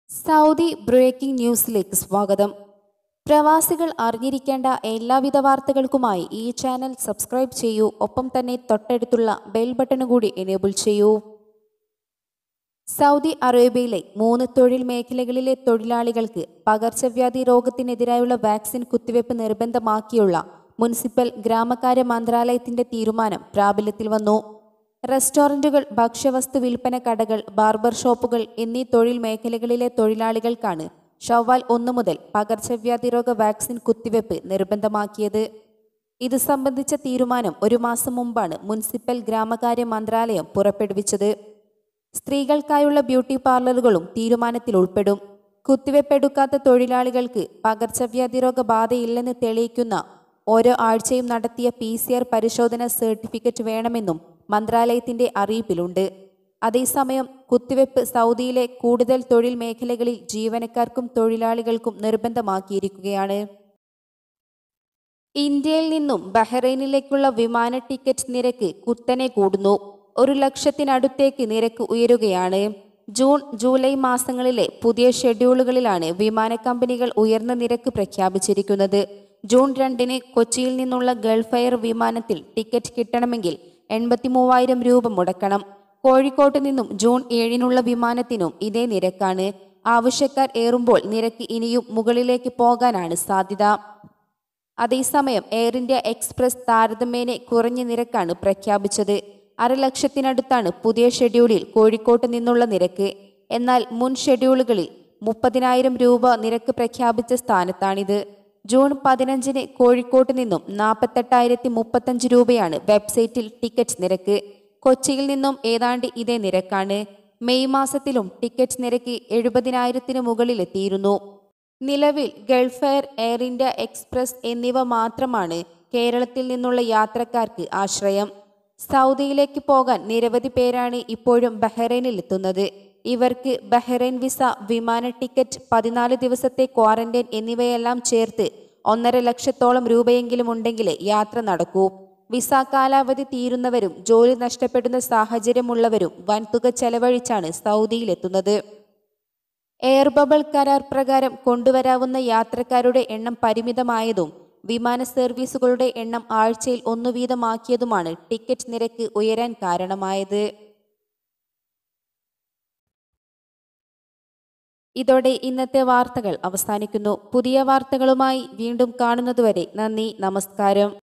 Saudi breaking ന്യൂസിലേക്ക് സ്വാഗതം പ്രവാസികൾ അറിഞ്ഞിരിക്കേണ്ട എല്ലാവിധ വാർത്തകൾക്കുമായി ഈ ചാനൽ സബ്സ്ക്രൈബ് ചെയ്യൂ ഒപ്പം തന്നെ തൊട്ടടുത്തുള്ള ബെൽ ബട്ടൺ കൂടി എനേബിൾ ചെയ്യൂ സൗദി അറേബ്യയിലെ മൂന്ന് തൊഴിൽ മേഖലകളിലെ തൊഴിലാളികൾക്ക് പകർച്ചവ്യാധി രോഗത്തിനെതിരായുള്ള വാക്സിൻ കുത്തിവയ്പ് നിർബന്ധമാക്കിയുള്ള മുനിസിപ്പൽ ഗ്രാമകാര്യ മന്ത്രാലയത്തിന്റെ തീരുമാനം പ്രാബല്യത്തിൽ വന്നു റെസ്റ്റോറന്റുകൾ ഭക്ഷ്യവസ്തു വിൽപ്പന കടകൾ ബാർബർ ഷോപ്പുകൾ എന്നീ തൊഴിൽ മേഖലകളിലെ തൊഴിലാളികൾക്കാണ് ഷവ്വാൽ ഒന്നു മുതൽ പകർച്ചവ്യാധി രോഗ വാക്സിൻ കുത്തിവയ്പ് നിർബന്ധമാക്കിയത് ഇത് സംബന്ധിച്ച തീരുമാനം ഒരു മാസം മുമ്പാണ് മുനിസിപ്പൽ ഗ്രാമകാര്യ മന്ത്രാലയം പുറപ്പെടുവിച്ചത് സ്ത്രീകൾക്കായുള്ള ബ്യൂട്ടി പാർലറുകളും തീരുമാനത്തിൽ ഉൾപ്പെടും കുത്തിവെപ്പെടുക്കാത്ത തൊഴിലാളികൾക്ക് പകർച്ചവ്യാധി രോഗ ബാധയില്ലെന്ന് തെളിയിക്കുന്ന ഓരോ ആഴ്ചയും നടത്തിയ പി സി ആർ പരിശോധന സർട്ടിഫിക്കറ്റ് വേണമെന്നും മന്ത്രാലയത്തിന്റെ അറിയിപ്പിലുണ്ട് അതേസമയം കുത്തിവെപ്പ് സൗദിയിലെ കൂടുതൽ തൊഴിൽ മേഖലകളിൽ ജീവനക്കാർക്കും തൊഴിലാളികൾക്കും നിർബന്ധമാക്കിയിരിക്കുകയാണ് ഇന്ത്യയിൽ നിന്നും ബഹ്റൈനിലേക്കുള്ള വിമാന ടിക്കറ്റ് നിരക്ക് കുത്തനെ കൂടുന്നു ഒരു ലക്ഷത്തിനടുത്തേക്ക് നിരക്ക് ഉയരുകയാണ് ജൂൺ ജൂലൈ മാസങ്ങളിലെ പുതിയ ഷെഡ്യൂളുകളിലാണ് വിമാന കമ്പനികൾ ഉയർന്ന നിരക്ക് പ്രഖ്യാപിച്ചിരിക്കുന്നത് ജൂൺ രണ്ടിന് കൊച്ചിയിൽ നിന്നുള്ള ഗൾഫ് എയർ വിമാനത്തിൽ ടിക്കറ്റ് കിട്ടണമെങ്കിൽ എൺപത്തി മൂവായിരം രൂപ മുടക്കണം കോഴിക്കോട്ട് നിന്നും ജൂൺ ഏഴിനുള്ള വിമാനത്തിനും ഇതേ നിരക്കാണ് ആവശ്യക്കാർ ഏറുമ്പോൾ നിരക്ക് ഇനിയും മുകളിലേക്ക് പോകാനാണ് സാധ്യത അതേസമയം എയർ ഇന്ത്യ എക്സ്പ്രസ് താരതമ്യേന കുറഞ്ഞ നിരക്കാണ് പ്രഖ്യാപിച്ചത് അരലക്ഷത്തിനടുത്താണ് പുതിയ ഷെഡ്യൂളിൽ കോഴിക്കോട്ട് നിന്നുള്ള നിരക്ക് എന്നാൽ മുൻ ഷെഡ്യൂളുകളിൽ മുപ്പതിനായിരം രൂപ നിരക്ക് പ്രഖ്യാപിച്ച സ്ഥാനത്താണിത് ജൂൺ പതിനഞ്ചിന് കോഴിക്കോട്ട് നിന്നും നാൽപ്പത്തെട്ടായിരത്തി മുപ്പത്തഞ്ച് രൂപയാണ് വെബ്സൈറ്റിൽ ടിക്കറ്റ് നിരക്ക് കൊച്ചിയിൽ നിന്നും ഏതാണ്ട് ഇതേ നിരക്കാണ് മെയ് മാസത്തിലും ടിക്കറ്റ് നിരക്ക് എഴുപതിനായിരത്തിന് മുകളിലെത്തിയിരുന്നു നിലവിൽ Gulf Air Air India Express എന്നിവ മാത്രമാണ് കേരളത്തിൽ നിന്നുള്ള യാത്രക്കാർക്ക് ആശ്രയം സൗദിയിലേക്ക് പോകാൻ നിരവധി പേരാണ് ഇപ്പോഴും ബഹ്റൈനിൽ എത്തുന്നത് ഇവർക്ക് ബഹ്റൈൻ വിസ വിമാന ടിക്കറ്റ് പതിനാല് ദിവസത്തെ ക്വാറന്റൈൻ എന്നിവയെല്ലാം ചേർത്ത് ഒന്നര ലക്ഷത്തോളം രൂപയെങ്കിലും ഉണ്ടെങ്കിലേ യാത്ര നടക്കൂ വിസ കാലാവധി തീരുന്നവരും ജോലി നഷ്ടപ്പെടുന്ന സാഹചര്യമുള്ളവരും വൻതുക ചെലവഴിച്ചാണ് സൗദിയിലെത്തുന്നത് എയർ ബബിൾ കരാർ പ്രകാരം കൊണ്ടുവരാവുന്ന യാത്രക്കാരുടെ എണ്ണം പരിമിതമായതും വിമാന സർവീസുകളുടെ എണ്ണം ആഴ്ചയിൽ ഒന്നു വീതമാക്കിയതുമാണ് ടിക്കറ്റ് നിരക്ക് ഉയരാൻ കാരണമായത് ഇതോടെ ഇന്നത്തെ വാർത്തകൾ അവസാനിക്കുന്നു പുതിയ വാർത്തകളുമായി വീണ്ടും കാണുന്നതുവരെ നന്ദി നമസ്കാരം